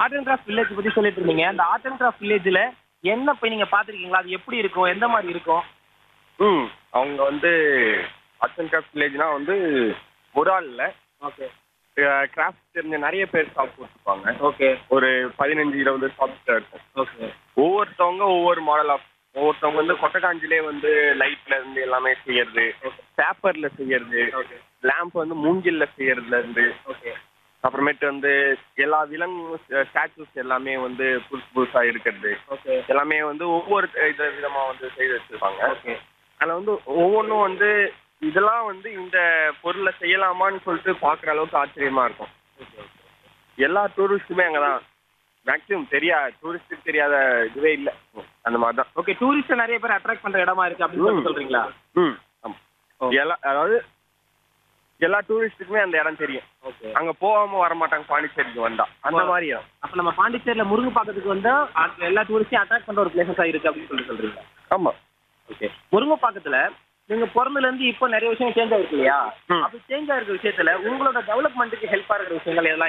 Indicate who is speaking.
Speaker 1: Art and craft village பத்தி சொல்லிட்டு இருந்தீங்க அந்த ஆர்ட் அண்ட் கிராஃப்ட் வில்லேஜ்ல என்ன போய் நீங்க பாத்திருக்கீங்களா அது எப்படி இருக்கும் எந்த மாதிரி இருக்கும்
Speaker 2: ம் அவங்க வந்து ஆர்ட்ஸ் அண்ட் கிராஃப்ட் வில்லேஜ்னா வந்து ஒரு ஆள் இல்லை
Speaker 1: ஓகே
Speaker 2: கிராஃப்ட் தெரிஞ்ச நிறைய பேர் ஷாப் போட்டிருப்பாங்க
Speaker 1: ஓகே
Speaker 2: ஒரு பதினஞ்சு இருபது ஷாப்ஸ் இருக்கும்
Speaker 1: ஓகே
Speaker 2: ஒவ்வொருத்தவங்க ஒவ்வொரு மாடல் ஆஃப் ஒவ்வொருத்தவங்க வந்து கொட்டக்காஞ்சிலே வந்து லைட்ல இருந்து எல்லாமே செய்யறது பேப்பர்ல செய்யறது
Speaker 1: ஓகே
Speaker 2: லேம்ப் வந்து மூங்கில்ல செய்யறதுல இருந்து
Speaker 1: ஓகே
Speaker 2: அப்புறமேட்டு வந்து எல்லா விலங்கு ஸ்டாச்சுஸ் எல்லாமே வந்து புதுசு புதுசா இருக்கிறது
Speaker 1: ஓகே
Speaker 2: எல்லாமே வந்து ஒவ்வொரு இது விதமா வந்து செய்து வச்சிருப்பாங்க
Speaker 1: ஓகே
Speaker 2: அதில் வந்து ஒவ்வொன்றும் வந்து இதெல்லாம் வந்து இந்த பொருளை செய்யலாமான்னு சொல்லிட்டு பார்க்குற அளவுக்கு ஆச்சரியமா இருக்கும் எல்லா டூரிஸ்ட்டுமே அங்கே தான் மேக்ஸிமம் தெரியா டூரிஸ்ட்டுக்கு தெரியாத இதுவே இல்லை அந்த மாதிரி தான்
Speaker 1: ஓகே டூரிஸ்ட் நிறைய பேர் அட்ராக்ட் பண்ற இடமா இருக்கு அப்படின்னு சொல்லி
Speaker 2: ம்.
Speaker 1: சொல்றீங்களா
Speaker 2: ம் ஆமாம் எல்லா அதாவது எல்லா டூரிஸ்ட்டுக்குமே அந்த இடம் தெரியும்
Speaker 1: ஓகே
Speaker 2: அங்கே போகாமல் வர மாட்டாங்க பாண்டிச்சேரிக்கு வந்தா அந்த மாதிரி இடம்
Speaker 1: அப்ப நம்ம பாண்டிச்சேரியில முருங்கு பாக்கத்துக்கு வந்து அ- எல்லா டூரிஸ்டையும் அட்ராக்ட் பண்ற ஒரு பிளேசஸா இருக்கு அப்படின்னு சொல்லி சொல்றீங்க
Speaker 2: ஆமாம்
Speaker 1: ஓகே முருங்கை பாக்கத்துல நீங்க பிறந்ததுல இருந்து இப்போ நிறைய விஷயம் சேஞ்ச் ஆயிருக்கு இல்லையா
Speaker 2: ம்.
Speaker 1: அப்படி சேஞ்ச் ஆயிருக்க விஷயத்துல உங்களோட டெவலப்மெண்ட்டுக்கு ஹெல்ப்பா இருக்கிற விஷயங்கள் எதெல்லாம்